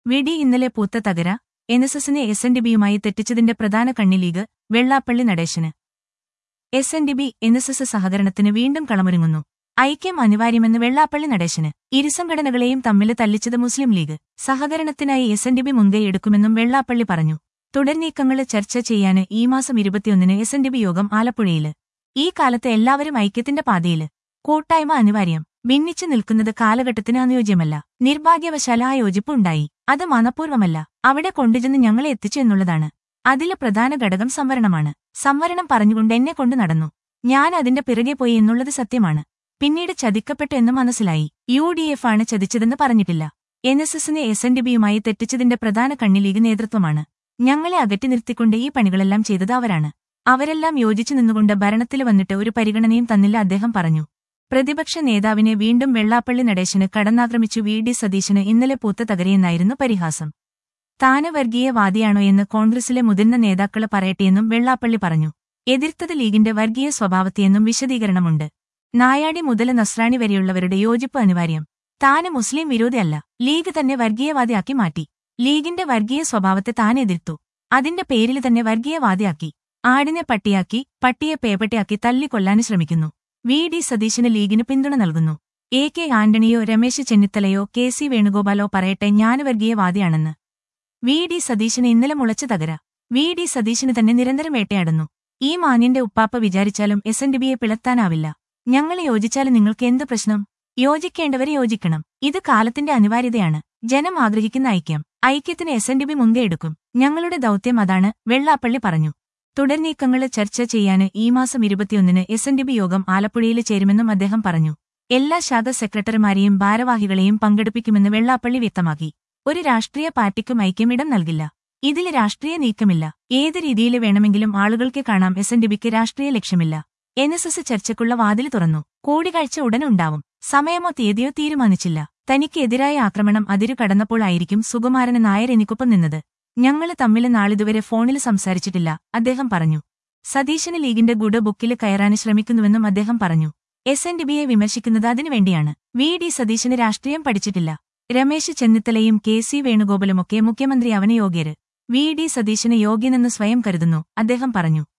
VD ഇന്നലെ പൂത്ത തകര എൻ എസ് എസിനെ എസ് എൻ ഡി ബിയുമായി തെറ്റിച്ചതിന്റെ പ്രധാന കണ്ണി League Vellappally Natesan S N D P N S S സഹകരണത്തിന് വീണ്ടും കളമൊരുങ്ങുന്നു ഐക്യം അനിവാര്യമെന്ന് വെള്ളാപ്പള്ളി നടേശന് ഇരുസംഘടനകളെയും തമ്മിൽ തല്ലിച്ചത് മുസ്ലിം ലീഗ് സഹകരണത്തിനായി എസ് എൻ ഡി ബി മുൻകൈ എടുക്കുമെന്നും വെള്ളാപ്പള്ളി പറഞ്ഞു തുടർനീക്കങ്ങള് ചർച്ച ചെയ്യാന് ഈ മാസം ഇരുപത്തിയൊന്നിന് എസ് എൻ ഡി ബി യോഗം ആലപ്പുഴയില് ഈ കാലത്ത് എല്ലാവരും ഐക്യത്തിന്റെ പാതയില് കൂട്ടായ്മ അനിവാര്യം ഭിന്നിച്ചു നിൽക്കുന്നത് കാലഘട്ടത്തിന് അനുയോജ്യമല്ല നിർഭാഗ്യവശാൽ ആ യോജിപ്പ് ഉണ്ടായി അത് മനഃപൂർവ്വമല്ല അവിടെ കൊണ്ടുചെന്ന് ഞങ്ങളെ എത്തിച്ചു എന്നുള്ളതാണ് അതിലെ പ്രധാന ഘടകം സംവരണമാണ് സംവരണം പറഞ്ഞുകൊണ്ട് എന്നെ കൊണ്ട് നടന്നു ഞാൻ അതിന്റെ പിറകെ പോയി എന്നുള്ളത് സത്യമാണ് പിന്നീട് ചതിക്കപ്പെട്ടു എന്ന് മനസ്സിലായി യു ഡി എഫ് ആണ് ചതിച്ചതെന്ന് പറഞ്ഞിട്ടില്ല എൻ എസ് എസിനെ എസ് എൻ ഡി ബിയുമായി തെറ്റിച്ചതിന്റെ പ്രധാന കണ്ണി ലീഗ് നേതൃത്വമാണ് ഞങ്ങളെ അകറ്റി നിർത്തിക്കൊണ്ട് ഈ പണികളെല്ലാം ചെയ്തത് അവരാണ് അവരെല്ലാം യോജിച്ചു നിന്നുകൊണ്ട് ഭരണത്തിൽ വന്നിട്ട് ഒരു പരിഗണനയും തന്നില്ല അദ്ദേഹം പറഞ്ഞു പ്രതിപക്ഷ നേതാവിനെ വീണ്ടും വെള്ളാപ്പള്ളി നടേശന് കടന്നാക്രമിച്ചു വി ഡി സതീശന് ഇന്നലെ പൂത്ത തകരയെന്നായിരുന്നു പരിഹാസം താന് വർഗീയവാദിയാണോ എന്ന് കോൺഗ്രസിലെ മുതിർന്ന നേതാക്കള് പറയട്ടെയെന്നും വെള്ളാപ്പള്ളി പറഞ്ഞു എതിർത്തത് ലീഗിന്റെ വർഗീയ സ്വഭാവത്തെയെന്നും വിശദീകരണമുണ്ട് നായാടി മുതൽ നസ്രാണി വരെയുള്ളവരുടെ യോജിപ്പ് അനിവാര്യം താന് മുസ്ലിം വിരോധിയല്ല ലീഗ് തന്നെ വർഗീയവാദിയാക്കി മാറ്റി ലീഗിന്റെ വർഗീയ സ്വഭാവത്തെ താൻ എതിർത്തു അതിന്റെ പേരിൽ തന്നെ വർഗീയവാദിയാക്കി ആടിനെ പട്ടിയാക്കി പട്ടിയെ പേപ്പട്ടിയാക്കി തല്ലിക്കൊല്ലാൻ ശ്രമിക്കുന്നു വി ഡി സതീശന് ലീഗിന് പിന്തുണ നൽകുന്നു എ കെ ആന്റണിയോ രമേശ് ചെന്നിത്തലയോ കെ സി വേണുഗോപാലോ പറയട്ടെ ഞാൻ വർഗീയവാദിയാണെന്ന് വി ഡി സതീശന് ഇന്നലെ മുളച്ചു തകര വി ഡി സതീശന് തന്നെ നിരന്തരം വേട്ടയാടുന്നു ഈ മാന്യന്റെ ഉപ്പാപ്പ വിചാരിച്ചാലും എസ് എൻ ഡി ബിയെ പിളർത്താനാവില്ല ഞങ്ങളെ യോജിച്ചാലും നിങ്ങൾക്ക് എന്ത് പ്രശ്നം യോജിക്കേണ്ടവരെ യോജിക്കണം ഇത് കാലത്തിന്റെ അനിവാര്യതയാണ് ജനം ആഗ്രഹിക്കുന്ന ഐക്യം ഐക്യത്തിന് എസ് എൻ ഡി ബി മുൻകൈ എടുക്കും ഞങ്ങളുടെ ദൗത്യം അതാണ് വെള്ളാപ്പള്ളി പറഞ്ഞു തുടർനീക്കങ്ങള് ചർച്ച ചെയ്യാന് ഈ മാസം ഇരുപത്തിയൊന്നിന് എസ് എൻ ഡി ബി യോഗം ആലപ്പുഴയിൽ ചേരുമെന്നും അദ്ദേഹം പറഞ്ഞു എല്ലാ ശാഖ സെക്രട്ടറിമാരെയും ഭാരവാഹികളെയും പങ്കെടുപ്പിക്കുമെന്ന് വെള്ളാപ്പള്ളി വ്യക്തമാക്കി ഒരു രാഷ്ട്രീയ പാർട്ടിക്കും ഐക്യം ഇടം നൽകില്ല ഇതിൽ രാഷ്ട്രീയ നീക്കമില്ല ഏത് രീതിയിൽ വേണമെങ്കിലും ആളുകൾക്ക് കാണാം എസ് എൻ ഡി ബിക്ക് രാഷ്ട്രീയ ലക്ഷ്യമില്ല എൻ എസ് എസ് ചർച്ചയ്ക്കുള്ള വാതിൽ തുറന്നു കൂടിക്കാഴ്ച ഉടൻ ഉണ്ടാവും സമയമോ തീയതിയോ തീരുമാനിച്ചില്ല തനിക്ക് എതിരായ ആക്രമണം അതിരു കടന്നപ്പോഴായിരിക്കും സുകുമാരന് നായർ എനിക്കൊപ്പം നിന്നത് ഞങ്ങള് തമ്മില് നാളിതുവരെ ഫോണിൽ സംസാരിച്ചിട്ടില്ല അദ്ദേഹം പറഞ്ഞു സതീശന് ലീഗിന്റെ ഗുഡ് ബുക്കിൽ കയറാൻ ശ്രമിക്കുന്നുവെന്നും അദ്ദേഹം പറഞ്ഞു എസ് എൻ ഡി ബിയെ വിമർശിക്കുന്നത് അതിനുവേണ്ടിയാണ് വി ഡി സതീശന് രാഷ്ട്രീയം പഠിച്ചിട്ടില്ല രമേശ് ചെന്നിത്തലയും കെ സി വേണുഗോപാലുമൊക്കെ മുഖ്യമന്ത്രി അവന് യോഗ്യര് വി ഡി സതീശന് യോഗ്യനെന്ന് സ്വയം കരുതുന്നു അദ്ദേഹം പറഞ്ഞു